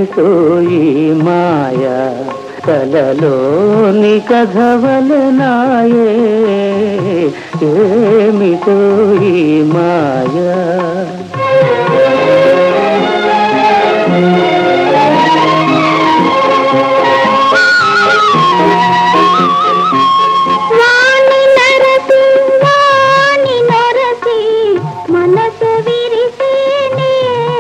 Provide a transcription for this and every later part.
ఏమిటో ఈ మాయ కలలోని కథవలనాయే ఏమిటో ఈ మాయ వాణి నరసి వాణి నరసి మనసు విరిసేనే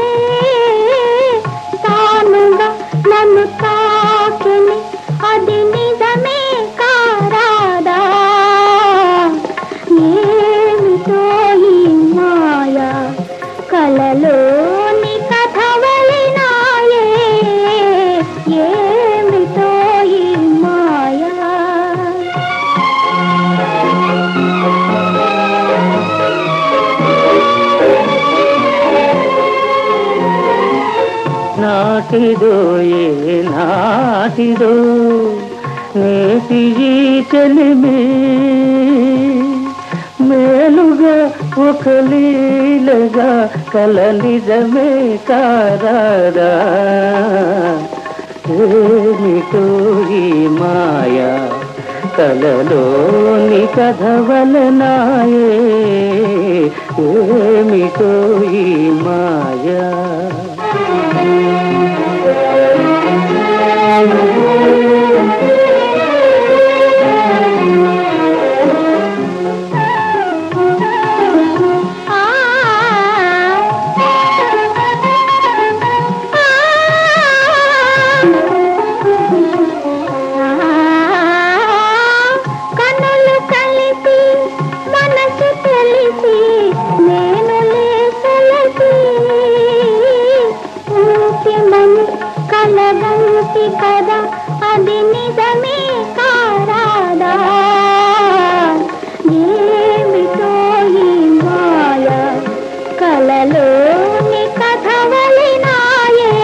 తానుగా నన్ను తాకిని అది నిజమే కారాదా ఏమిటో ఈ మాయ కలలోని కథవలినాయే ఏమిటో ఈ మాయ నాటిదో ఏ నాటిదో నేటి ఈ చెలిమి మేలుగా ఒక లీలగా కల నిజమే కారాదా ఏమిటో ఈ మాయ కలలోని కథవలనాయే ఏమిటో ఈ మాయా కన్నులు కలిసి మనసు తెలిసి నేను లేసలసి ఊపిమని కలగంటి కదా అది నిజమే కారాదా ఏమిటో ఈ మాయ కలలోని కథవలినాయే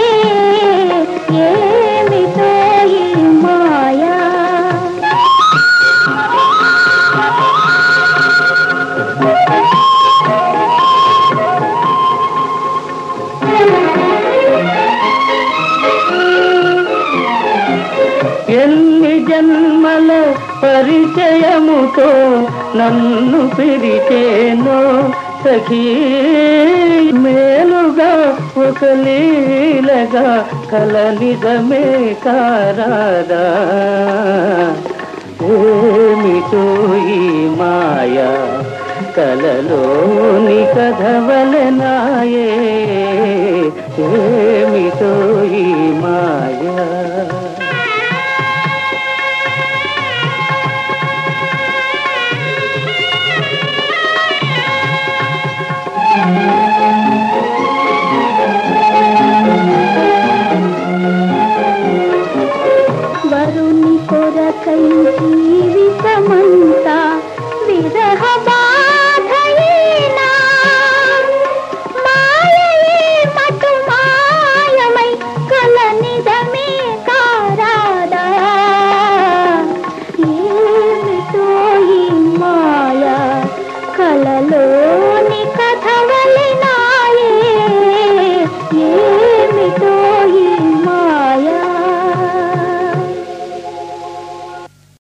ఏమిటో ఈ మాయా ఎన్ని జన్మల పరిచయముతో నన్ను పిలిచేనో సఖీ మేలుగా ఒక లీలగా కల నిజమే కారాదా ఏమిటో ఈ మాయ కలలోని కథవలనాయే ఏమిటో ఈ మాయా వరుని కొరకై జీవితమంతా విరహ